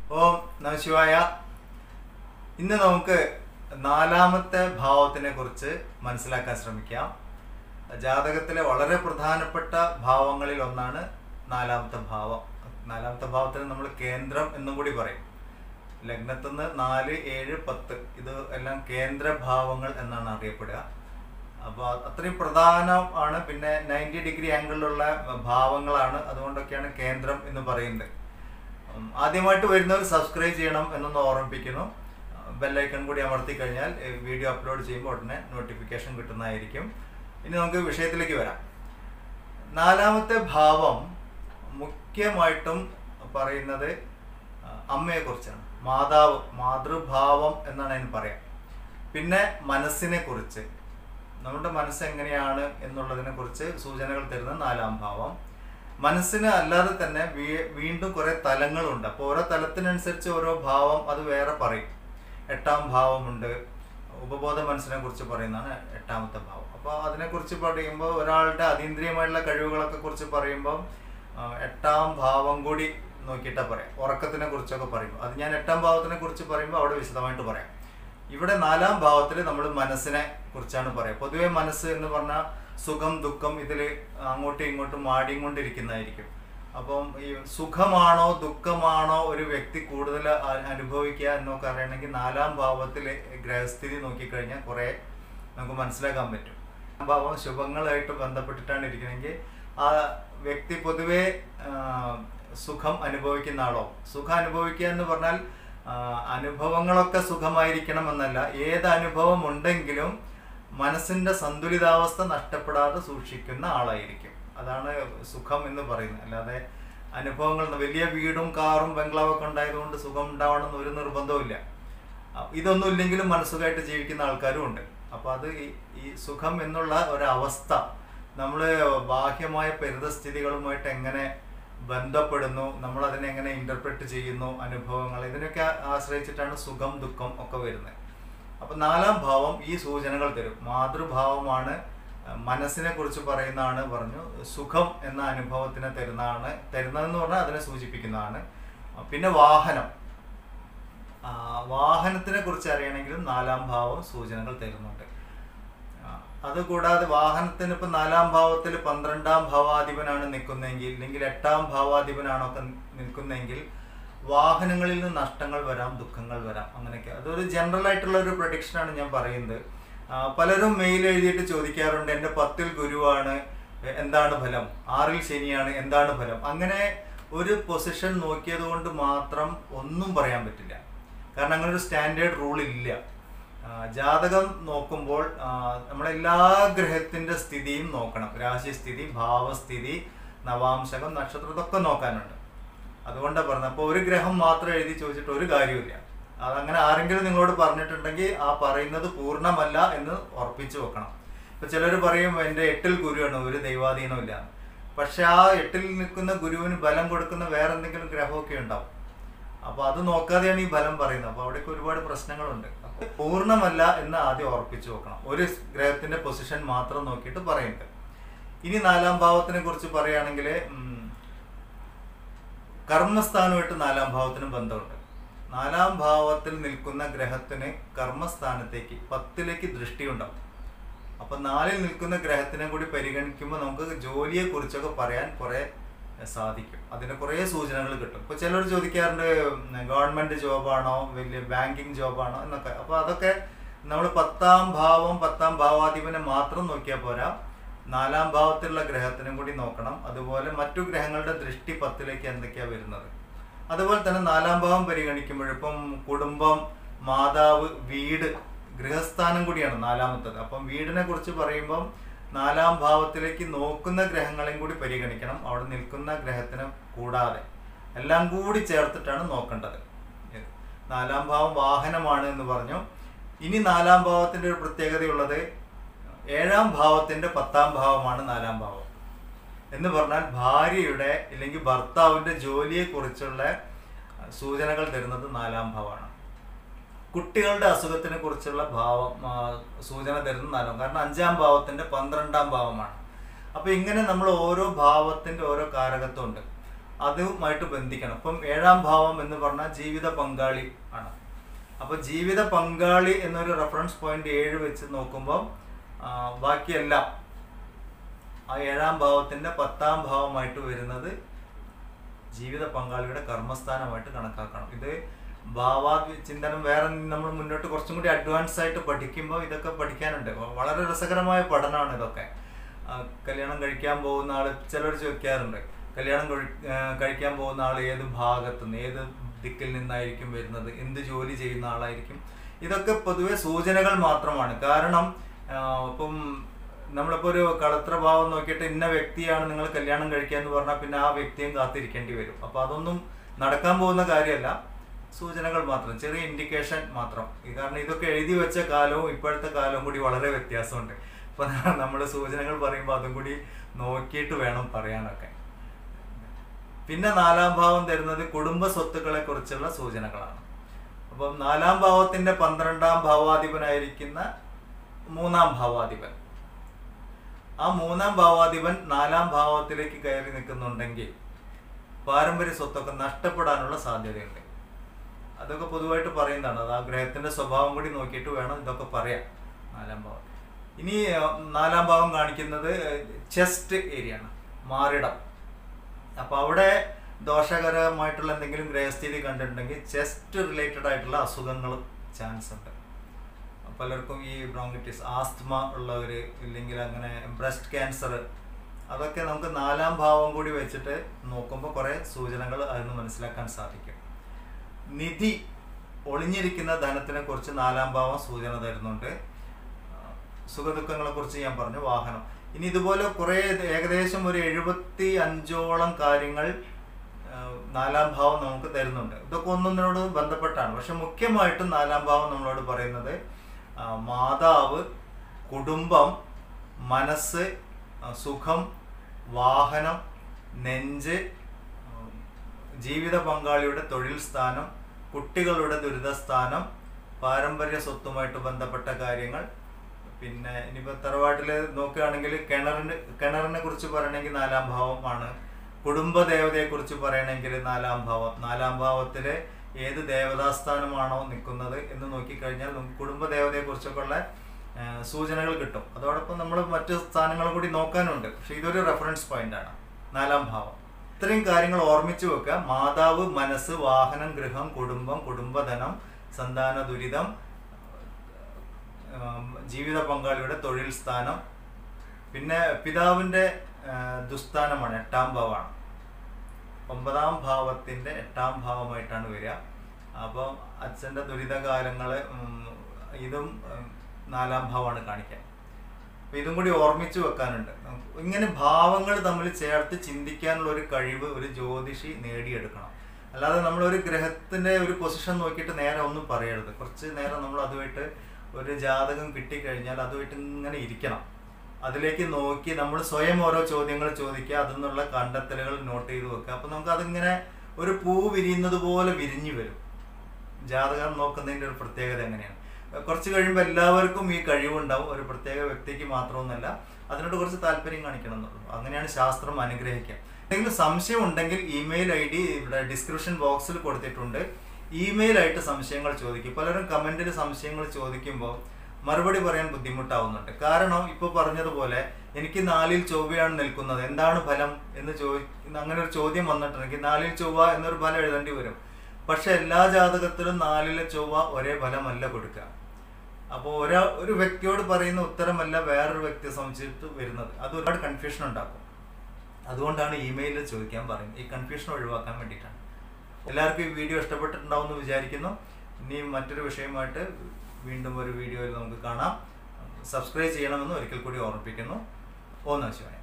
ഓം നമശിവായ ഇന്ന് നമുക്ക് നാലാമത്തെ ഭാവത്തിനെ കുറിച്ച് മനസ്സിലാക്കാൻ ശ്രമിക്കാം ജാതകത്തിലെ വളരെ പ്രധാനപ്പെട്ട ഭാവങ്ങളിൽ ഒന്നാണ് നാലാമത്തെ ഭാവം നാലാമത്തെ ഭാവത്തിന് നമ്മൾ കേന്ദ്രം എന്നും കൂടി പറയും ലഗ്നത്തിൽ നിന്ന് നാല് ഏഴ് പത്ത് ഇത് എല്ലാം കേന്ദ്രഭാവങ്ങൾ എന്നാണ് അറിയപ്പെടുക അപ്പോൾ അത്രയും പ്രധാനമാണ് പിന്നെ നയൻറ്റി ഡിഗ്രി ആംഗിളിലുള്ള ഭാവങ്ങളാണ് അതുകൊണ്ടൊക്കെയാണ് കേന്ദ്രം എന്ന് പറയുന്നത് ഉം, ആദ്യമായിട്ട് വരുന്നവർ സബ്സ്ക്രൈബ് ചെയ്യണം എന്നൊന്ന് ഓർമ്മിപ്പിക്കുന്നു ബെല്ലൈക്കൺ കൂടി അമർത്തി കഴിഞ്ഞാൽ ഏഹ്, വീഡിയോ അപ്ലോഡ് ചെയ്യുമ്പോൾ ഉടനെ നോട്ടിഫിക്കേഷൻ കിട്ടുന്നതായിരിക്കും ഇനി നമുക്ക് വിഷയത്തിലേക്ക് വരാം നാലാമത്തെ ഭാവം മുഖ്യമായിട്ടും പറയുന്നത് ആ, അമ്മയെക്കുറിച്ചാണ് മാതാവ് മാതൃഭാവം എന്നാണ് അതിന് പറയാം പിന്നെ മനസ്സിനെ കുറിച്ച് നമ്മുടെ മനസ്സ് എങ്ങനെയാണ് എന്നുള്ളതിനെ കുറിച്ച് സൂചനകൾ തരുന്ന നാലാം ഭാവം മനസ്സിന് അല്ലാതെ തന്നെ വീ- വീണ്ടും കുറെ തലങ്ങളുണ്ട് അപ്പോൾ ഓരോ തലത്തിനനുസരിച്ച് ഓരോ ഭാവം അത് വേറെ പറയും എട്ടാം ഭാവമുണ്ട് ഉപബോധ മനസ്സിനെ കുറിച്ച് പറയുന്നതാണ് എട്ടാമത്തെ ഭാവം അപ്പോൾ അതിനെക്കുറിച്ച് പറയുമ്പോൾ ഒരാളുടെ അതീന്ദ്രിയമായിട്ടുള്ള കഴിവുകളൊക്കെ കുറിച്ച് പറയുമ്പോൾ ആ, എട്ടാം ഭാവം കൂടി നോക്കിയിട്ടാ പറയാം ഉറക്കത്തിനെ കുറിച്ചൊക്കെ പറയും അത് ഞാൻ എട്ടാം ഭാവത്തിനെ കുറിച്ച് പറയുമ്പോൾ അവിടെ വിശദമായിട്ട് പറയാം ഇവിടെ നാലാം ഭാവത്തിൽ നമ്മൾ മനസ്സിനെ കുറിച്ചാണ് പറയാം പൊതുവെ മനസ്സ് എന്ന് പറഞ്ഞാൽ സുഖം ദുഃഖം ഇതിൽ അങ്ങോട്ടും ഇങ്ങോട്ടും മാടിയും കൊണ്ടിരിക്കുന്നതായിരിക്കും അപ്പം ഈ സുഖമാണോ ദുഃഖമാണോ ഒരു വ്യക്തി കൂടുതൽ അ- അനുഭവിക്കുക എന്നൊക്കെ അറിയണമെങ്കിൽ നാലാം ഭാവത്തിലെ ഗ്രഹസ്ഥിതി നോക്കിക്കഴിഞ്ഞാൽ കുറേ നമുക്ക് മനസ്സിലാക്കാൻ പറ്റും നാലാം ഭാവം ശുഭങ്ങളായിട്ട് ബന്ധപ്പെട്ടിട്ടാണ് ഇരിക്കണമെങ്കിൽ ആ വ്യക്തി പൊതുവെ ആ, സുഖം അനുഭവിക്കുന്ന ആളോ സുഖം അനുഭവിക്കുക എന്ന് പറഞ്ഞാൽ ആ, അനുഭവങ്ങളൊക്കെ സുഖമായിരിക്കണം എന്നല്ല ഏത് അനുഭവം ഉണ്ടെങ്കിലും മനസ്സിന്റെ സന്തുലിതാവസ്ഥ നഷ്ടപ്പെടാതെ സൂക്ഷിക്കുന്ന ആളായിരിക്കും അതാണ് സുഖം എന്ന് പറയുന്നത് അല്ലാതെ അനുഭവങ്ങൾ വലിയ വീടും കാറും ബംഗ്ലാവൊക്കെ ഉണ്ടായതുകൊണ്ട് സുഖം ഉണ്ടാവണമെന്ന് ഒരു നിർബന്ധവുമില്ല അ- ഇതൊന്നും ഇല്ലെങ്കിലും മനസ്സുഖമായിട്ട് ജീവിക്കുന്ന ആൾക്കാരും ഉണ്ട് അപ്പൊ അത് ഈ- ഈ സുഖം എന്നുള്ള ഒരവസ്ഥ നമ്മൾ ബാഹ്യമായ പരിതസ്ഥിതികളുമായിട്ട് എങ്ങനെ ബന്ധപ്പെടുന്നു നമ്മൾ അതിനെ എങ്ങനെ ഇന്റർപ്രറ്റ് ചെയ്യുന്നു അനുഭവങ്ങൾ ഇതിനൊക്കെ ആശ്രയിച്ചിട്ടാണ് സുഖം ദുഃഖം ഒക്കെ വരുന്നത് അപ്പൊ നാലാം ഭാവം ഈ സൂചനകൾ തരും മാതൃഭാവമാണ് അഹ് മനസ്സിനെ കുറിച്ച് പറയുന്നതാണ് പറഞ്ഞു സുഖം എന്ന അനുഭവത്തിനെ തരുന്നതാണ് തരുന്നതെന്ന് പറഞ്ഞാൽ അതിനെ സൂചിപ്പിക്കുന്നതാണ് അഹ് പിന്നെ വാഹനം ആ, വാഹനത്തിനെ കുറിച്ച് അറിയണമെങ്കിലും നാലാം ഭാവം സൂചനകൾ തരുന്നുണ്ട് ആ, അതുകൂടാതെ വാഹനത്തിന് ഇപ്പം നാലാം ഭാവത്തിൽ പന്ത്രണ്ടാം ഭാവാധിപനാണ് നിൽക്കുന്നതെങ്കിൽ അല്ലെങ്കിൽ എട്ടാം ഭാവാധിപനാണൊക്കെ നിൽക്കുന്നതെങ്കിൽ വാഹനങ്ങളിൽ നിന്ന് നഷ്ടങ്ങൾ വരാം ദുഃഖങ്ങൾ വരാം അങ്ങനെയൊക്കെ അതൊരു ജനറൽ ആയിട്ടുള്ള ഒരു പ്രൊഡിക്ഷനാണ് ഞാൻ പറയുന്നത് ആ, പലരും മെയിൽ എഴുതിയിട്ട് ചോദിക്കാറുണ്ട് എൻ്റെ പത്തിൽ ഗുരുവാണ് എ- എന്താണ് ഫലം ആറിൽ ശനിയാണ് എന്താണ് ഫലം അങ്ങനെ ഒരു പൊസിഷൻ നോക്കിയത് കൊണ്ട് മാത്രം ഒന്നും പറയാൻ പറ്റില്ല കാരണം അങ്ങനെ ഒരു സ്റ്റാൻഡേർഡ് റൂൾ ഇല്ല ആ, ജാതകം നോക്കുമ്പോൾ ആ, നമ്മളെല്ലാ ഗ്രഹത്തിന്റെ സ്ഥിതിയും നോക്കണം രാശിസ്ഥിതി ഭാവസ്ഥിതി നവാംശകം നക്ഷത്രം ഇതൊക്കെ നോക്കാനുണ്ട് അതുകൊണ്ടാണ് പറഞ്ഞത് അപ്പോൾ ഒരു ഗ്രഹം മാത്രം എഴുതി ചോദിച്ചിട്ട് ഒരു കാര്യമില്ല അതങ്ങനെ ആരെങ്കിലും നിങ്ങളോട് പറഞ്ഞിട്ടുണ്ടെങ്കിൽ ആ പറയുന്നത് പൂർണ്ണമല്ല എന്ന് ഉറപ്പിച്ചു വെക്കണം ഇപ്പൊ ചിലർ പറയും എൻ്റെ എട്ടിൽ ഗുരുവാണ് ഒരു ദൈവാധീനം ഇല്ല പക്ഷെ ആ എട്ടിൽ നിൽക്കുന്ന ഗുരുവിന് ബലം കൊടുക്കുന്ന വേറെ എന്തെങ്കിലും ഗ്രഹമൊക്കെ ഉണ്ടാവും അപ്പൊ അത് നോക്കാതെയാണ് ഈ ഫലം പറയുന്നത് അപ്പൊ അവിടേക്ക് ഒരുപാട് പ്രശ്നങ്ങളുണ്ട് അപ്പൊ പൂർണ്ണമല്ല എന്ന് ആദ്യം ഉറപ്പിച്ചു നോക്കണം ഒരു ഗ്രഹത്തിന്റെ പൊസിഷൻ മാത്രം നോക്കിയിട്ട് പറയുന്നുണ്ട് ഇനി നാലാം ഭാവത്തിനെ കുറിച്ച് പറയുകയാണെങ്കിൽ കർമ്മസ്ഥാനമായിട്ട് നാലാം ഭാവത്തിന് ബന്ധമുണ്ട് നാലാം ഭാവത്തിൽ നിൽക്കുന്ന ഗ്രഹത്തിന് കർമ്മസ്ഥാനത്തേക്ക് പത്തിലേക്ക് ദൃഷ്ടി ഉണ്ടാവും അപ്പൊ നാലിൽ നിൽക്കുന്ന ഗ്രഹത്തിനെ കൂടി പരിഗണിക്കുമ്പോൾ നമുക്ക് ജോലിയെ കുറിച്ചൊക്കെ പറയാൻ കുറെ സാധിക്കും അതിന് കുറേ സൂചനകൾ കിട്ടും ഇപ്പൊ ചിലർ ചോദിക്കാറുണ്ട് ഗവൺമെന്റ് ജോബാണോ വലിയ ബാങ്കിങ് ജോബാണോ എന്നൊക്കെ അപ്പൊ അതൊക്കെ നമ്മൾ പത്താം ഭാവം പത്താം ഭാവാധിപനെ മാത്രം നോക്കിയാൽ പോരാ നാലാം ഭാവത്തിലുള്ള ഗ്രഹത്തിനും കൂടി നോക്കണം അതുപോലെ മറ്റു ഗ്രഹങ്ങളുടെ ദൃഷ്ടി പത്തിലേക്ക് എന്തൊക്കെയാ വരുന്നത് അതുപോലെ തന്നെ നാലാം ഭാവം പരിഗണിക്കുമ്പോൾ ഇപ്പം കുടുംബം മാതാവ് വീട് ഗൃഹസ്ഥാനം കൂടിയാണ് നാലാമത്തത് അപ്പം വീടിനെ കുറിച്ച് പറയുമ്പം നാലാം ഭാവത്തിലേക്ക് നോക്കുന്ന ഗ്രഹങ്ങളെയും കൂടി പരിഗണിക്കണം അവിടെ നിൽക്കുന്ന ഗ്രഹത്തിനെ കൂടാതെ എല്ലാം കൂടി ചേർത്തിട്ടാണ് നോക്കേണ്ടത് നാലാം ഭാവം വാഹനമാണ് എന്ന് പറഞ്ഞു ഇനി നാലാം ഭാവത്തിന്റെ ഒരു പ്രത്യേകതയുള്ളത് ഏഴാം ഭാവത്തിന്റെ പത്താം ഭാവമാണ് നാലാം ഭാവം എന്ന് പറഞ്ഞാൽ ഭാര്യയുടെ ഇല്ലെങ്കിൽ ഭർത്താവിന്റെ ജോലിയെ കുറിച്ചുള്ള സൂചനകൾ തരുന്നത് നാലാം ഭാവമാണ് കുട്ടികളുടെ അസുഖത്തിനെ കുറിച്ചുള്ള ഭാവം ആ, സൂചന തരുന്ന നാലാം കാരണം അഞ്ചാം ഭാവത്തിന്റെ പന്ത്രണ്ടാം ഭാവമാണ് അപ്പൊ ഇങ്ങനെ നമ്മൾ ഓരോ ഭാവത്തിന്റെ ഓരോ കാരകത്വം ഉണ്ട് അതുമായിട്ട് ബന്ധിക്കണം ഇപ്പം ഏഴാം ഭാവം എന്ന് പറഞ്ഞാൽ ജീവിത പങ്കാളി ആണ് അപ്പോൾ ജീവിത പങ്കാളി എന്നൊരു റെഫറൻസ് പോയിന്റ് ഏഴ് വെച്ച് നോക്കുമ്പോൾ ആ, ബാക്കിയെല്ലാം ആ ഏഴാം ഭാവത്തിന്റെ പത്താം ഭാവമായിട്ട് വരുന്നത് ജീവിത പങ്കാളിയുടെ കർമ്മസ്ഥാനമായിട്ട് കണക്കാക്കണം ഇത് ഭാവാ ചിന്തനം വേറെ നമ്മൾ മുന്നോട്ട് കുറച്ചും കൂടി അഡ്വാൻസ് ആയിട്ട് പഠിക്കുമ്പോൾ ഇതൊക്കെ പഠിക്കാനുണ്ട് വ- വളരെ രസകരമായ പഠനമാണ് ഇതൊക്കെ ആ, കല്യാണം കഴിക്കാൻ പോകുന്ന ആള് ചിലർ ചോദിക്കാറുണ്ട് കല്യാണം കഴി- ആ, കഴിക്കാൻ പോകുന്ന ആൾ ഏത് ഭാഗത്തു നിന്ന് ഏത് ദിക്കിൽ നിന്നായിരിക്കും വരുന്നത് എന്ത് ജോലി ചെയ്യുന്ന ആളായിരിക്കും ഇതൊക്കെ പൊതുവെ സൂചനകൾ മാത്രമാണ് കാരണം ആ, ഇപ്പം നമ്മളിപ്പോൾ ഒരു കളത്രഭാവം നോക്കിയിട്ട് ഇന്ന വ്യക്തിയാണ് നിങ്ങൾ കല്യാണം കഴിക്കുക എന്ന് പറഞ്ഞാൽ പിന്നെ ആ വ്യക്തിയും കാത്തിരിക്കേണ്ടി വരും അപ്പോൾ അതൊന്നും നടക്കാൻ പോകുന്ന കാര്യമല്ല സൂചനകൾ മാത്രം ചെറിയ ഇൻഡിക്കേഷൻ മാത്രം ഈ കാരണം ഇതൊക്കെ എഴുതി വെച്ച കാലവും ഇപ്പോഴത്തെ കാലവും കൂടി വളരെ വ്യത്യാസമുണ്ട് അപ്പോൾ നമ്മൾ സൂചനകൾ പറയുമ്പോൾ അതും കൂടി നോക്കിയിട്ട് വേണം പറയാനൊക്കെ പിന്നെ നാലാം ഭാവം തരുന്നത് കുടുംബ സ്വത്തുക്കളെ കുറിച്ചുള്ള സൂചനകളാണ് അപ്പം നാലാം ഭാവത്തിന്റെ പന്ത്രണ്ടാം ഭാവാധിപനായിരിക്കുന്ന മൂന്നാം ഭാവാധിപൻ ആ മൂന്നാം ഭാവാധിപൻ നാലാം ഭാവത്തിലേക്ക് കയറി നിൽക്കുന്നുണ്ടെങ്കിൽ പാരമ്പര്യ സ്വത്തൊക്കെ നഷ്ടപ്പെടാനുള്ള സാധ്യതയുണ്ട് അതൊക്കെ പൊതുവായിട്ട് പറയുന്നതാണ് അത് ആ ഗ്രഹത്തിന്റെ സ്വഭാവം കൂടി നോക്കിയിട്ട് വേണം ഇതൊക്കെ പറയാൻ നാലാം ഭാവം ഇനി ഏർ, നാലാം ഭാവം കാണിക്കുന്നത് ചെസ്റ്റ് ഏരിയ ആണ് മാറിടം അപ്പൊ അവിടെ ദോഷകരമായിട്ടുള്ള എന്തെങ്കിലും ഗ്രഹസ്ഥിതി കണ്ടിട്ടുണ്ടെങ്കിൽ ചെസ്റ്റ് റിലേറ്റഡ് ആയിട്ടുള്ള അസുഖങ്ങൾ ചാൻസ് ഉണ്ട് പലർക്കും ഈ ബ്രോങ്കിറ്റിസ് ആസ്ത്മ ഉള്ളവർ ഇല്ലെങ്കിൽ അങ്ങനെ ബ്രസ്റ്റ് ക്യാൻസർ അതൊക്കെ നമുക്ക് നാലാം ഭാവം കൂടി വെച്ചിട്ട് നോക്കുമ്പോൾ കുറേ സൂചനകൾ അതിന് മനസ്സിലാക്കാൻ സാധിക്കും നിധി ഒളിഞ്ഞിരിക്കുന്ന ധനത്തിനെ കുറിച്ച് നാലാം ഭാവം സൂചന തരുന്നുണ്ട് സുഖദുഃഖങ്ങളെ കുറിച്ച് ഞാൻ പറഞ്ഞു വാഹനം ഇനി ഇതുപോലെ കുറേ ഏകദേശം ഒരു എഴുപത്തി അഞ്ചോളം കാര്യങ്ങൾ ആ, നാലാം ഭാവം നമുക്ക് തരുന്നുണ്ട് ഇതൊക്കെ ഒന്നൊന്നിനോട് ബന്ധപ്പെട്ടാണ് പക്ഷെ മുഖ്യമായിട്ടും നാലാം ഭാവം നമ്മളോട് പറയുന്നത് ആ, മാതാവ് കുടുംബം മനസ്സ് ആ, സുഖം വാഹനം നെഞ്ച് ആ, ജീവിത പങ്കാളിയുടെ തൊഴിൽ സ്ഥാനം കുട്ടികളുടെ ദുരിതസ്ഥാനം പാരമ്പര്യ സ്വത്തുമായിട്ട് ബന്ധപ്പെട്ട കാര്യങ്ങൾ പിന്നെ ഇനിയിപ്പോൾ തറവാട്ടിൽ നോക്കുകയാണെങ്കിൽ കിണറിന് കിണറിനെ കുറിച്ച് പറയണമെങ്കിൽ നാലാം ഭാവമാണ് കുടുംബ ദേവതയെ കുറിച്ച് പറയണമെങ്കിൽ നാലാം ഭാവം നാലാം ഭാവത്തിലെ ഏത് ദേവതാസ്ഥാനമാണോ നിൽക്കുന്നത് എന്ന് നോക്കിക്കഴിഞ്ഞാൽ നമുക്ക് കുടുംബ ദേവതയെ കുറിച്ചൊക്കെ ഉള്ള ആ, സൂചനകൾ കിട്ടും അതോടൊപ്പം നമ്മൾ മറ്റ് സ്ഥാനങ്ങൾ കൂടി നോക്കാനുണ്ട് പക്ഷെ ഇതൊരു റെഫറൻസ് പോയിന്റ് ആണ് നാലാം ഭാവം ഇത്രയും കാര്യങ്ങൾ ഓർമ്മിച്ചു വെക്കുക മാതാവ് മനസ്സ് വാഹനം ഗൃഹം കുടുംബം കുടുംബധനം സന്താന ദുരിതം ആം, ജീവിത പങ്കാളിയുടെ തൊഴിൽ സ്ഥാനം പിന്നെ പിതാവിൻ്റെ ആ, ദുസ്ഥാനമാണ് എട്ടാം ഭാവമാണ് ഒമ്പതാം ഭാവത്തിൻ്റെ എട്ടാം ഭാവമായിട്ടാണ് വരിക അപ്പം അച്ഛൻ്റെ ദുരിതകാലങ്ങൾ ഇതും ഉം, നാലാം ഭാവമാണ് കാണിക്കുക അപ്പം ഇതും കൂടി ഓർമ്മിച്ച് വെക്കാനുണ്ട് നമുക്ക് ഇങ്ങനെ ഭാവങ്ങൾ തമ്മിൽ ചേർത്ത് ചിന്തിക്കാനുള്ള ഒരു കഴിവ് ഒരു ജ്യോതിഷി നേടിയെടുക്കണം അല്ലാതെ നമ്മളൊരു ഗ്രഹത്തിൻ്റെ ഒരു പൊസിഷൻ നോക്കിയിട്ട് നേരെ ഒന്നും പറയരുത് കുറച്ച് നേരം നമ്മൾ അതുമായിട്ട് ഒരു ജാതകം കിട്ടിക്കഴിഞ്ഞാൽ അതുമായിട്ട് ഇങ്ങനെ ഇരിക്കണം അതിലേക്ക് നോക്കി നമ്മൾ സ്വയം ഓരോ ചോദ്യങ്ങൾ ചോദിക്കുക അതിൽ നിന്നുള്ള കണ്ടെത്തലുകൾ നോട്ട് ചെയ്ത് വെക്കുക അപ്പം നമുക്ക് അതിങ്ങനെ ഒരു പൂ വിരിയുന്നത് പോലെ വിരിഞ്ഞു വരും ജാതകം നോക്കുന്നതിൻ്റെ ഒരു പ്രത്യേകത എങ്ങനെയാണ് കുറച്ച് കഴിയുമ്പോൾ എല്ലാവർക്കും ഈ കഴിവുണ്ടാവും ഒരു പ്രത്യേക വ്യക്തിക്ക് മാത്രമൊന്നുമല്ല അതിനോട് കുറച്ച് താല്പര്യം കാണിക്കണം എന്നുള്ളൂ അങ്ങനെയാണ് ശാസ്ത്രം അനുഗ്രഹിക്കുക എന്തെങ്കിലും സംശയം ഉണ്ടെങ്കിൽ ഇമെയിൽ ഐ ഡി ഇവിടെ ഡിസ്ക്രിപ്ഷൻ ബോക്സിൽ കൊടുത്തിട്ടുണ്ട് ഇമെയിൽ ആയിട്ട് സംശയങ്ങൾ ചോദിക്കും പലരും കമന്റിൽ സംശയങ്ങൾ ചോദിക്കുമ്പോൾ മറുപടി പറയാൻ ബുദ്ധിമുട്ടാവുന്നുണ്ട് കാരണം ഇപ്പോൾ പറഞ്ഞതുപോലെ എനിക്ക് നാലിൽ ചൊവ്വയാണ് നിൽക്കുന്നത് എന്താണ് ഫലം എന്ന് ചോദി അങ്ങനെ ഒരു ചോദ്യം വന്നിട്ടുണ്ടെങ്കിൽ നാലിൽ ചൊവ്വ എന്നൊരു ഫലം എഴുതേണ്ടി വരും പക്ഷെ എല്ലാ ജാതകത്തിലും നാലിലെ ചൊവ്വ ഒരേ ഫലമല്ല കൊടുക്കുക അപ്പോൾ ഒരാ ഒരു വ്യക്തിയോട് പറയുന്ന ഉത്തരമല്ല വേറൊരു വ്യക്തിയെ സംബന്ധിച്ചിട്ട് വരുന്നത് അത് ഒരുപാട് കൺഫ്യൂഷൻ ഉണ്ടാക്കും അതുകൊണ്ടാണ് ഇമെയിലിൽ ചോദിക്കാൻ പറയുന്നത് ഈ കൺഫ്യൂഷൻ ഒഴിവാക്കാൻ വേണ്ടിയിട്ടാണ് എല്ലാവർക്കും ഈ വീഡിയോ ഇഷ്ടപ്പെട്ടിട്ടുണ്ടാവും എന്ന് വിചാരിക്കുന്നു ഇനി മറ്റൊരു വിഷയമായിട്ട് വീണ്ടും ഒരു വീഡിയോയിൽ നമുക്ക് കാണാം സബ്സ്ക്രൈബ് ചെയ്യണമെന്ന് ഒരിക്കൽ കൂടി ഓർമ്മിപ്പിക്കുന്നു ഓ നശിവായ